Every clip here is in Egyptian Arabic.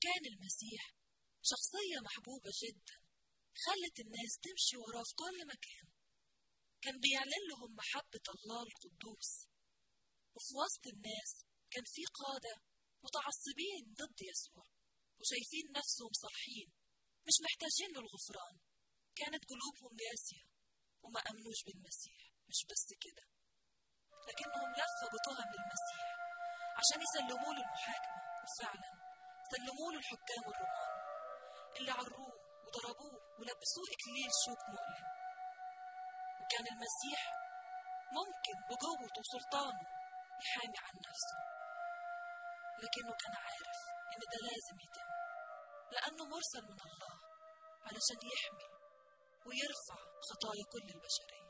كان المسيح شخصية محبوبة جدا خلت الناس تمشي وراه في كل مكان كان بيعلن لهم محبة الله القدوس وفي وسط الناس كان في قادة متعصبين ضد يسوع وشايفين نفسهم صالحين مش محتاجين للغفران كانت قلوبهم قاسية وما أمنوش بالمسيح مش بس كده لكنهم لفوا بتهم للمسيح عشان يسلموه للمحاكمة وفعلا سلموه للحكام الرومان اللي عروه وضربوه ولبسوه إكليل شوك مؤلم وكان المسيح ممكن بقوته وسلطانه يحامي عن نفسه لكنه كان عارف إن ده لازم يتم لأنه مرسل من الله علشان يحمل ويرفع خطايا كل البشرية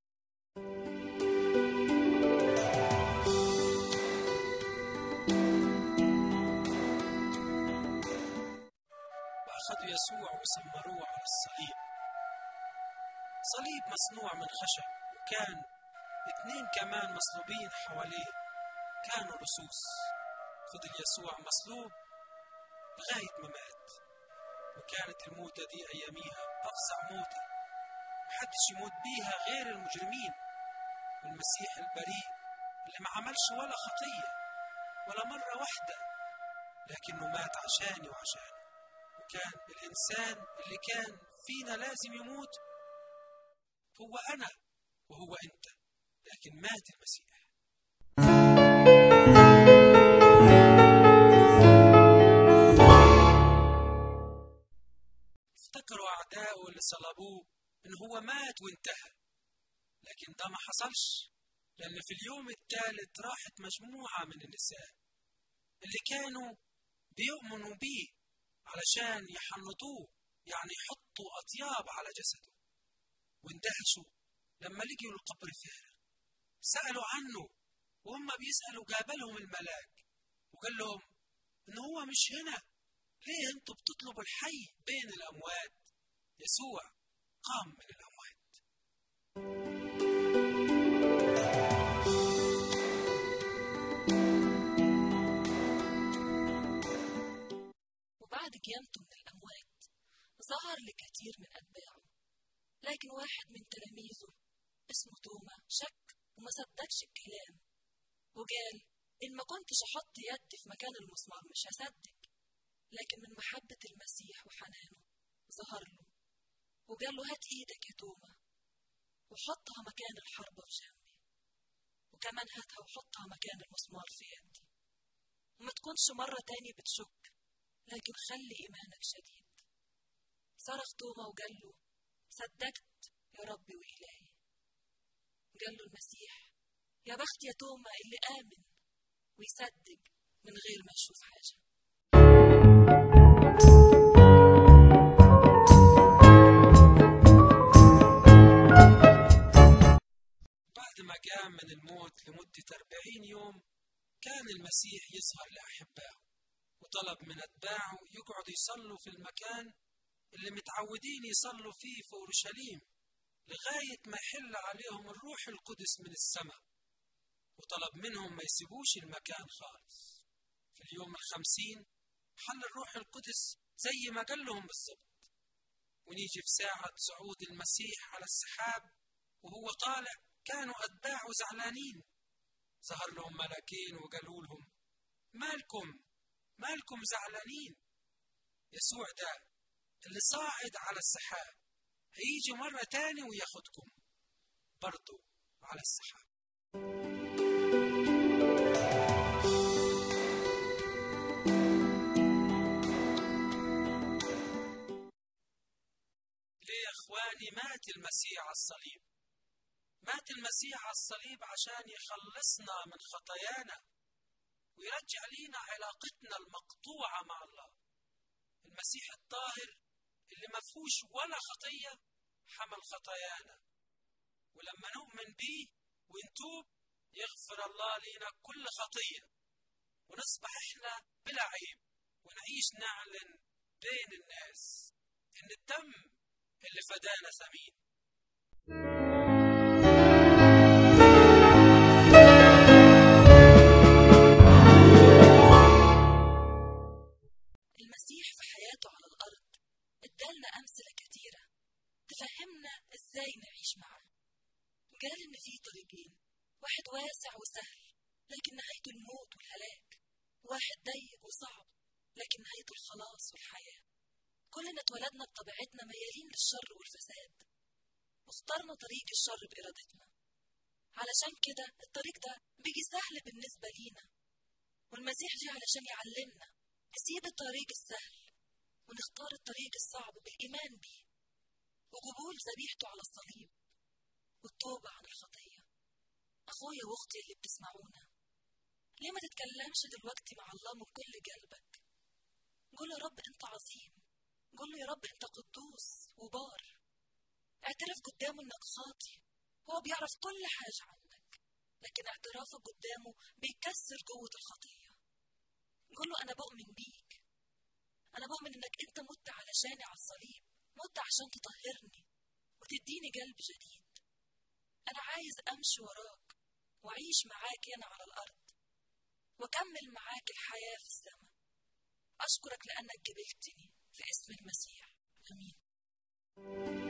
وأخذوا يسوع وسمروه على الصليب صليب مصنوع من خشب وكان اثنين كمان مصلوبين حواليه كانوا لصوص فضل يسوع مصلوب لغاية ما مات وكانت الموتة دي أياميها أفظع موتة محدش يموت بيها غير المجرمين والمسيح البريء اللي ما عملش ولا خطية ولا مرة واحدة لكنه مات عشاني وعشانه وكان الإنسان اللي كان فينا لازم يموت هو أنا وهو أنت لكن مات المسيح افتكروا أعدائه اللي صلبوه إن هو مات وانتهى لكن ده ما حصلش لأن في اليوم الثالث راحت مجموعة من النساء اللي كانوا بيؤمنوا بيه علشان يحنطوه يعني يحطوا أطياب على جسده واندهشوا لما لقيوا القبر فارغ سألوا عنه وهم بيسألوا قابلهم الملاك وقال لهم إن هو مش هنا ليه انتوا بتطلبوا الحي بين الأموات يسوع قام من الأموات وبعد قيامته من الأموات ظهر لكثير من أتباعه لكن واحد من تلاميذه اسمه توما شك وما صدقش الكلام وقال إن ما كنتش أحط يدي في مكان المسمار مش هصدق لكن من محبة المسيح وحنانه ظهر له وقال له هات إيدك يا توما وحطها مكان الحربة في جنبي وكمان هاتها وحطها مكان المسمار في يدي وما تكونش مرة تاني بتشك لكن خلي إيمانك شديد صرخ توما وقال له صدقت يا ربي وإلهي قال له المسيح يا بخت يا توما اللي آمن ويصدق من غير ما يشوف حاجة بعد ما قام من الموت لمدة أربعين يوم كان المسيح يظهر لأحبائه وطلب من أتباعه يقعدوا يصلوا في المكان اللي متعودين يصلوا فيه في أورشليم لغاية ما يحل عليهم الروح القدس من السماء وطلب منهم ما يسيبوش المكان خالص في اليوم الخمسين حل الروح القدس زي ما قال لهم بالضبط ونيجي في ساعة صعود المسيح على السحاب وهو طالع كانوا أتباعه زعلانين ظهر لهم ملاكين وقالوا لهم مالكم مالكم زعلانين يسوع ده اللي صاعد على السحاب هيجي مرة تاني وياخدكم برضو على السحاب ليه يا اخواني مات المسيح على الصليب مات المسيح على الصليب عشان يخلصنا من خطايانا ويرجع لينا علاقتنا المقطوعة مع الله المسيح الطاهر اللي ما فيهوش ولا خطية حمل خطايانا ولما نؤمن بيه ونتوب يغفر الله لنا كل خطية ونصبح احنا بلا عيب ونعيش نعلن بين الناس ان الدم اللي فدانا ثمين المسيح ويفهمنا ازاي نعيش معاه قال ان في طريقين واحد واسع وسهل لكن نهايته الموت والهلاك واحد ضيق وصعب لكن نهايته الخلاص والحياة كلنا اتولدنا بطبيعتنا ميالين للشر والفساد واخترنا طريق الشر بإرادتنا علشان كده الطريق ده بيجي سهل بالنسبة لينا والمسيح جه علشان يعلمنا نسيب الطريق السهل ونختار الطريق الصعب بالإيمان بيه وقبول ذبيحته على الصليب والتوبة عن الخطية أخويا وأختي اللي بتسمعونا ليه ما تتكلمش دلوقتي مع الله من كل قلبك قول يا رب أنت عظيم قول له يا رب أنت قدوس وبار اعترف قدامه إنك خاطي هو بيعرف كل حاجة عنك لكن اعترافك قدامه بيكسر قوة الخطية قول له أنا بؤمن بيك أنا بؤمن إنك أنت مت علشاني على الصليب مت عشان تطهرني وتديني قلب جديد أنا عايز أمشي وراك وأعيش معاك هنا على الأرض وأكمل معاك الحياة في السماء أشكرك لأنك قبلتني في اسم المسيح آمين